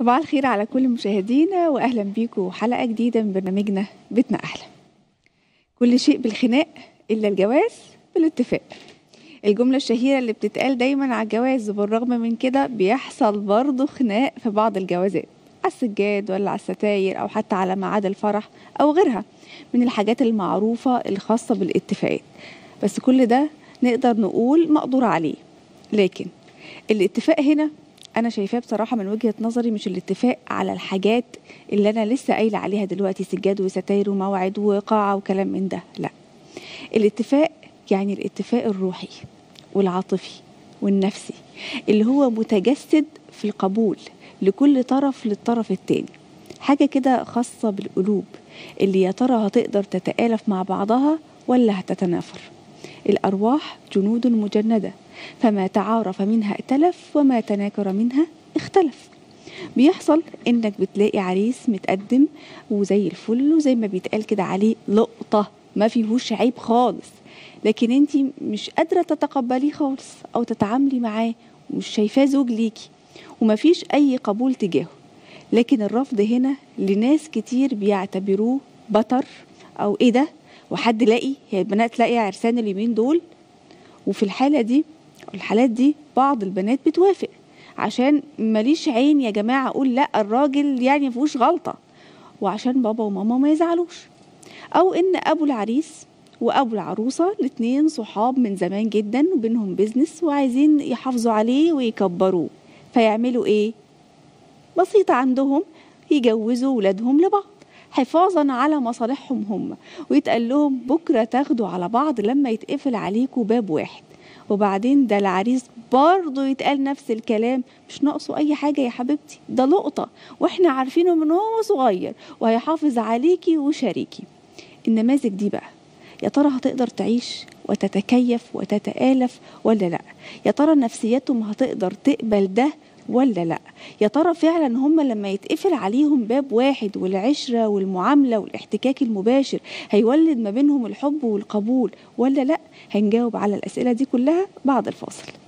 صباح الخير على كل مشاهدينا واهلا بيكم حلقه جديده من برنامجنا بيتنا احلى كل شيء بالخناق الا الجواز بالاتفاق الجمله الشهيره اللي بتتقال دايما على الجواز وبالرغم من كده بيحصل برضه خناق في بعض الجوازات على السجاد ولا على الستاير او حتى على ميعاد الفرح او غيرها من الحاجات المعروفه الخاصه بالاتفاقات بس كل ده نقدر نقول مقدور عليه لكن الاتفاق هنا انا شايفاه بصراحه من وجهه نظري مش الاتفاق على الحاجات اللي انا لسه قايله عليها دلوقتي سجاد وستاير وموعد وقاعه وكلام من ده لا الاتفاق يعني الاتفاق الروحي والعاطفي والنفسي اللي هو متجسد في القبول لكل طرف للطرف التاني حاجه كده خاصه بالقلوب اللي يا ترى هتقدر تتآلف مع بعضها ولا هتتنافر الأرواح جنود مجندة فما تعارف منها ائتلف وما تناكر منها اختلف بيحصل انك بتلاقي عريس متقدم وزي الفل وزي ما بيتقال كده عليه لقطة ما فيهوش عيب خالص لكن انت مش قادرة تتقبليه خالص او تتعاملي معاه ومش شايفاه زوج ليكي ومفيش اي قبول تجاهه لكن الرفض هنا لناس كتير بيعتبروه بطر او ايه ده وحد لاقي هي البنات لاقي عرسان اليومين دول وفي الحالة دي الحالات دي بعض البنات بتوافق عشان ماليش عين يا جماعة أقول لا الراجل يعني مفيهوش غلطة وعشان بابا وماما ما يزعلوش أو إن أبو العريس وأبو العروسة الاتنين صحاب من زمان جدا وبينهم بيزنس وعايزين يحافظوا عليه ويكبروه فيعملوا إيه؟ بسيطة عندهم يجوزوا ولادهم لبعض حفاظا على مصالحهم هم ويتقال لهم بكرة تاخدوا على بعض لما يتقفل عليكم باب واحد وبعدين ده العريس برضه يتقال نفس الكلام مش ناقصه اي حاجه يا حبيبتي ده لقطه واحنا عارفينه من هو صغير وهيحافظ عليكي وشريكي النماذج دي بقى يا ترى هتقدر تعيش وتتكيف وتتآلف ولا لا يا ترى نفسيتهم هتقدر تقبل ده ولا لا يا ترى فعلا هم لما يتقفل عليهم باب واحد والعشرة والمعاملة والاحتكاك المباشر هيولد ما بينهم الحب والقبول ولا لا هنجاوب على الأسئلة دي كلها بعد الفاصل